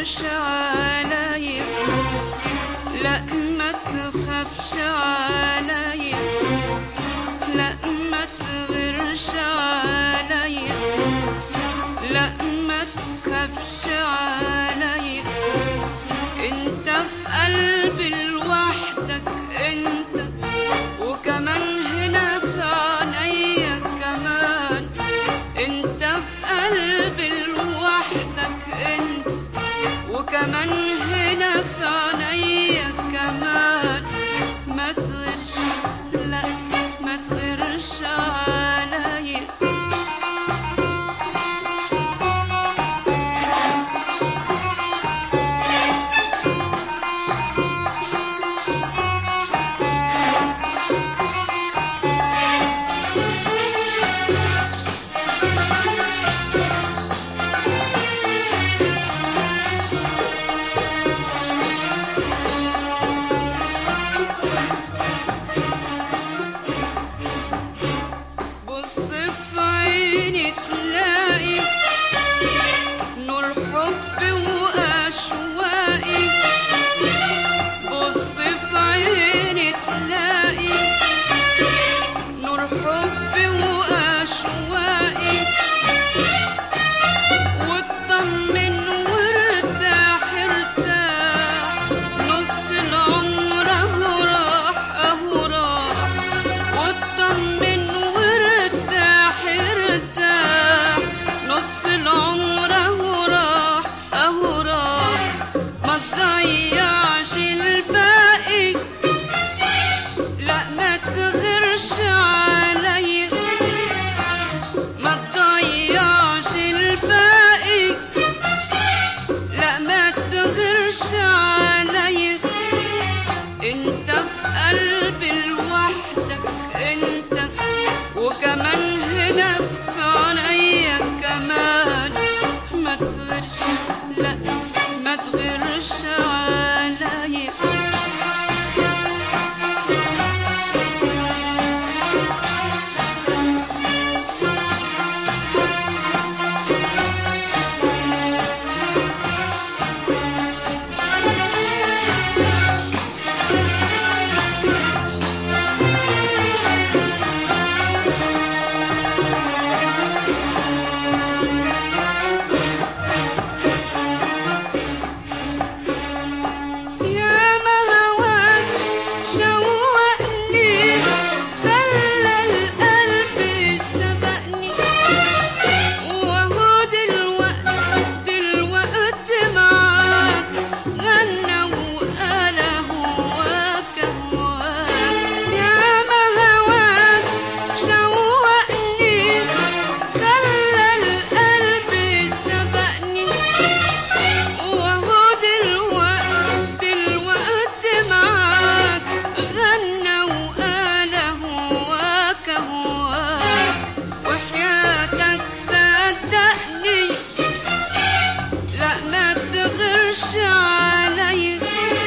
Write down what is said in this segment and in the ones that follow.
تغيرش عليا لا ما تخافش عليا لا ما تغيرش عليا لا ما تخافش عليا انت في قلبي لوحدك انت وكمان هنا في عينيا كمان انت في قلبي لوحدك انت وكمان هنا في عينيا كمان ما تغيرش لا ما تغيرش عليا بص في عيني تلاقي نور حب وأشواقي بص في عيني تلاقي نور حب وأشواقي واطمن وارتاح ارتاح نص العمر اهو راح اهو راح واطمن وارتاح ارتاح نص العمر اهو راح اهو راح ما تضيعش الباقي لا ما تغيرش عليا ما تضيعش الباقي لا ما تغيرش عليا انت في قلبي لوحدك انت وكمان هنا في عينيا كمان ما تغيرش لا ما تغيرش عليا يا ما هواك شوقني خلى القلب سبقني وهو دلوقت دلوقت معاك غنى وقال هواك هواك يا ما هواك شوقني خلى القلب سبقني وهو دلوقت دلوقت معاك غنى وقال هواك هواك وحياتك صدقني لا ما تغيرش عليا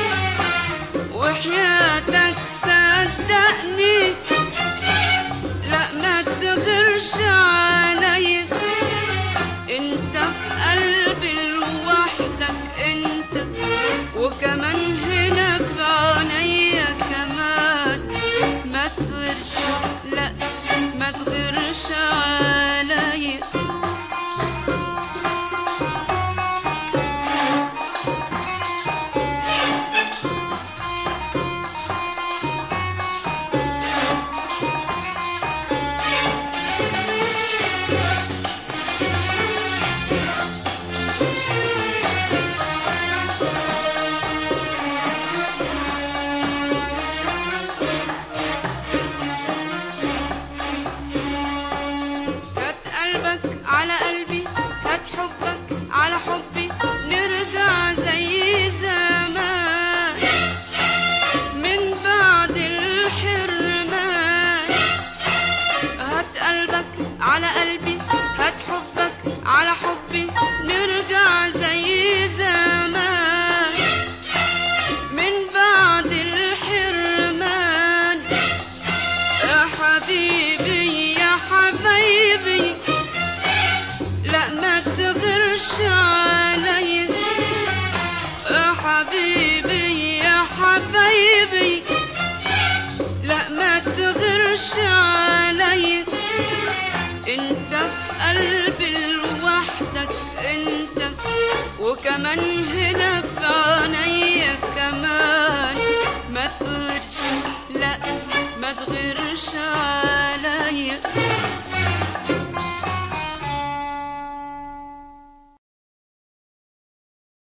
وحياتك صدقني لا ما تغيرش عليا انت في قلبي لوحدك انت وكمان هنا في عينيا كمان ما تغيرش لا ما تغيرش عليا هات قلبك على قلبي هات حبك على حبي نرجع زي زمان من بعد الحرمان هات قلبك على قلبي هات حبك على حبي نرجع زي زمان من بعد الحرمان يا حبيبي يا حبيبي لا ما تغيرش عليا عليا انت في قلبي لوحدك انت وكمان هنا في عينيا كمان ما تغيرش لا ما تغيرش عليا